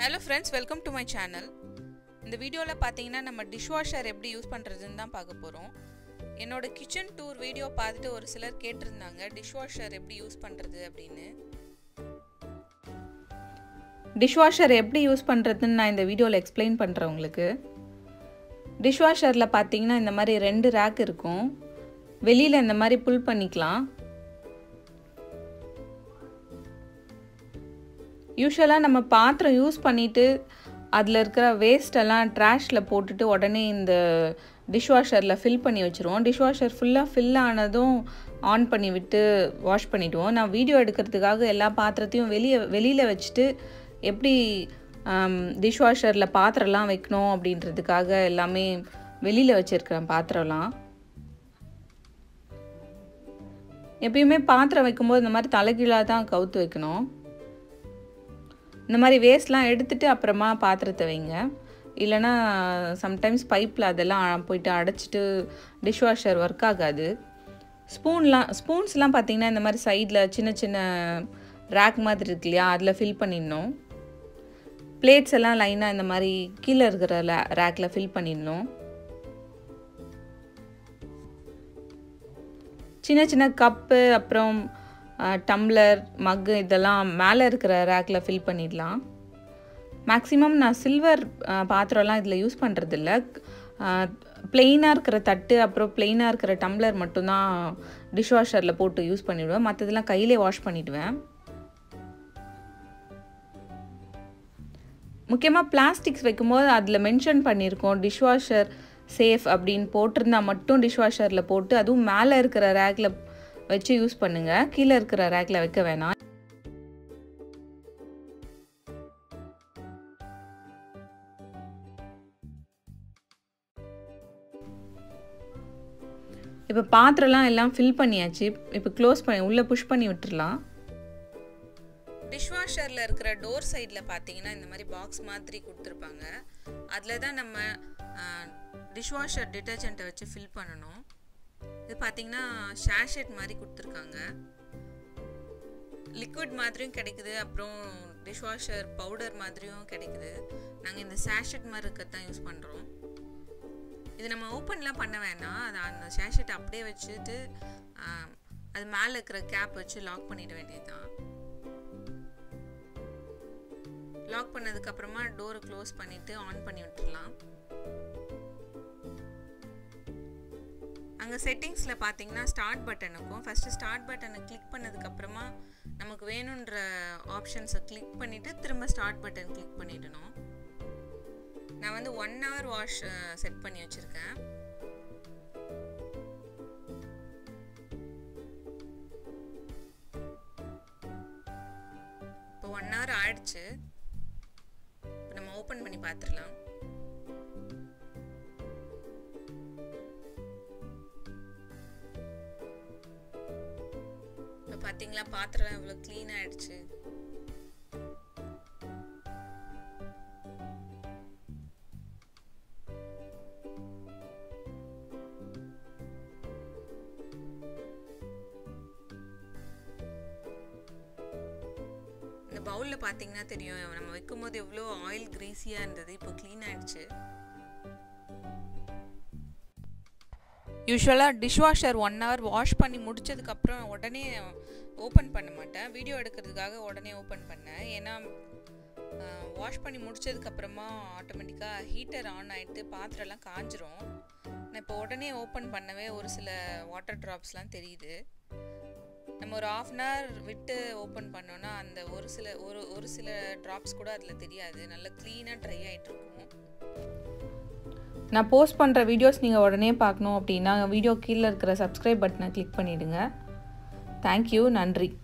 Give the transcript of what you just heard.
hello friends welcome to my channel இந்த வீடியோவில் பார்த்தீங்கன்னா நம்ம டிஷ்வாஷர் எப்படி யூஸ் பண்ணுறதுன்னு தான் பார்க்க போகிறோம் என்னோட கிச்சன் டூர் வீடியோ பார்த்துட்டு ஒரு சிலர் கேட்டிருந்தாங்க டிஷ்வாஷர் எப்படி யூஸ் பண்ணுறது அப்படின்னு டிஷ்வாஷர் எப்படி யூஸ் பண்ணுறதுன்னு நான் இந்த வீடியோவில் எக்ஸ்பிளைன் பண்ணுறேன் உங்களுக்கு டிஷ்வாஷரில் பார்த்தீங்கன்னா இந்த மாதிரி ரெண்டு ரேக் இருக்கும் வெளியில் இந்த மாதிரி புல் பண்ணிக்கலாம் யூஸ்வலாக நம்ம பாத்திரம் யூஸ் பண்ணிவிட்டு அதில் இருக்கிற வேஸ்டெல்லாம் ட்ராஷில் போட்டுட்டு உடனே இந்த டிஷ்வாஷரில் ஃபில் பண்ணி வச்சுருவோம் டிஷ்வாஷர் ஃபுல்லாக ஃபில் ஆனதும் ஆன் பண்ணி விட்டு வாஷ் பண்ணிவிடுவோம் நான் வீடியோ எடுக்கிறதுக்காக எல்லா பாத்திரத்தையும் வெளியே வெளியில் வச்சுட்டு எப்படி டிஷ்வாஷரில் பாத்திரம்லாம் வைக்கணும் அப்படின்றதுக்காக எல்லாமே வெளியில் வச்சுருக்கிறேன் பாத்திரம்லாம் எப்பயுமே பாத்திரம் வைக்கும்போது இந்த மாதிரி தலைகீழாக தான் கவுத்து வைக்கணும் இந்த மாதிரி வேஸ்ட்லாம் எடுத்துகிட்டு அப்புறமா பாத்திரத்தை வைங்க இல்லைனா சம்டைம்ஸ் பைப்பில் அதெல்லாம் போயிட்டு அடைச்சிட்டு டிஷ்வாஷர் ஒர்க் ஆகாது ஸ்பூன்லாம் ஸ்பூன்ஸ்லாம் பார்த்திங்கன்னா இந்த மாதிரி சைடில் சின்ன சின்ன ரேக் மாதிரி இருக்கு இல்லையா அதில் ஃபில் பண்ணிடணும் பிளேட்ஸ் எல்லாம் லைனாக இந்த மாதிரி கீழே இருக்கிற ரேக்கில் ஃபில் பண்ணிடணும் சின்ன சின்ன கப்பு அப்புறம் டம்ளர் மக்கு இதெல்லாம் மேலே இருக்கிற ரேக்கில் ஃபில் பண்ணிடலாம் மேக்ஸிமம் நான் சில்வர் பாத்திரம்லாம் இதில் யூஸ் பண்ணுறதில்ல பிளெயினாக இருக்கிற தட்டு அப்புறம் பிளெயினாக இருக்கிற டம்ளர் மட்டும்தான் டிஷ்வாஷரில் போட்டு யூஸ் பண்ணிவிடுவேன் மற்றதெல்லாம் கையிலே வாஷ் பண்ணிவிடுவேன் முக்கியமாக பிளாஸ்டிக்ஸ் வைக்கும்போது அதில் மென்ஷன் பண்ணியிருக்கோம் டிஷ்வாஷர் சேஃப் அப்படின்னு போட்டிருந்தா மட்டும் டிஷ்வாஷரில் போட்டு அதுவும் மேலே இருக்கிற ரேக்கில் வச்சு யூஸ் பண்ணுங்கள் கீழே இருக்கிற ரேக்கில் வைக்க வேணாம் இப்போ பாத்திரம்லாம் எல்லாம் ஃபில் பண்ணியாச்சு இப்போ க்ளோஸ் பண்ணி உள்ளே புஷ் பண்ணி விட்டுடலாம் டிஷ்வாஷரில் இருக்கிற டோர் சைடில் பார்த்தீங்கன்னா இந்த மாதிரி பாக்ஸ் மாதிரி கொடுத்துருப்பாங்க அதில் தான் நம்ம டிஷ்வாஷர் டிட்டர்ஜெண்ட்டை வச்சு ஃபில் பண்ணணும் இது பார்த்தீங்கன்னா ஷேஷெட் மாதிரி கொடுத்துருக்காங்க லிக்விட் மாதிரியும் கிடைக்குது அப்புறம் டிஷ்வாஷர் பவுடர் மாதிரியும் கிடைக்குது நாங்கள் இந்த சேஷெட் மாதிரி இருக்கத்தான் யூஸ் பண்ணுறோம் இது நம்ம ஓப்பன்லாம் பண்ண வேணாம் அது அந்த சேஷெட் அப்படியே வச்சுட்டு அது மேலே இருக்கிற கேப் வச்சு லாக் பண்ணிட வேண்டியது தான் லாக் பண்ணதுக்கப்புறமா டோரை க்ளோஸ் பண்ணிவிட்டு ஆன் பண்ணி விட்டுடலாம் அங்கே செட்டிங்ஸில் பார்த்தீங்கன்னா ஸ்டார்ட் பட்டன் இருக்கும் ஃபஸ்ட்டு ஸ்டார்ட் பட்டனை கிளிக் பண்ணதுக்கப்புறமா நமக்கு வேணுன்ற ஆப்ஷன்ஸை கிளிக் பண்ணிவிட்டு திரும்ப ஸ்டார்ட் பட்டன் கிளிக் பண்ணிடணும் நான் வந்து ஒன் ஹவர் வாஷ் செட் பண்ணி வச்சுருக்கேன் இப்போ ஒன் ஹவர் ஆயிடுச்சு இப்போ நம்ம ஓப்பன் பண்ணி பார்த்துடலாம் இப்போ பார்த்தீங்களா பாத்திரம் எவ்வளோ க்ளீன் ஆயிடுச்சு இந்த பவுலில் பார்த்தீங்கன்னா தெரியும் நம்ம வைக்கும்போது எவ்வளோ ஆயில் கிரீஸியாக இருந்தது இப்போ க்ளீன் ஆயிடுச்சு யூஸ்வலாக டிஷ்வாஷர் ஒன் ஹவர் வாஷ் பண்ணி முடிச்சதுக்கப்புறம் உடனே ஓப்பன் பண்ண மாட்டேன் வீடியோ எடுக்கிறதுக்காக உடனே ஓப்பன் பண்ணேன் ஏன்னா வாஷ் பண்ணி முடிச்சதுக்கப்புறமா ஆட்டோமேட்டிக்காக ஹீட்டர் ஆன் ஆகிட்டு பாத்திரம்லாம் காஞ்சிரும் நான் இப்போ உடனே ஓப்பன் பண்ணவே ஒரு சில வாட்டர் ட்ராப்ஸ்லாம் தெரியுது நம்ம ஒரு ஆஃப் அன் ஹவர் விட்டு ஓப்பன் பண்ணோன்னா அந்த ஒரு சில ஒரு ஒரு சில ட்ராப்ஸ் கூட அதில் தெரியாது நல்லா க்ளீனாக ட்ரை ஆகிட்டு இருக்கும் நான் போஸ்ட் பண்ணுற வீடியோஸ் நீங்கள் உடனே பார்க்கணும் அப்படின்னா வீடியோ கீழே இருக்கிற சப்ஸ்கிரைப் பட்டனை கிளிக் பண்ணிவிடுங்க தேங்க்யூ நன்றி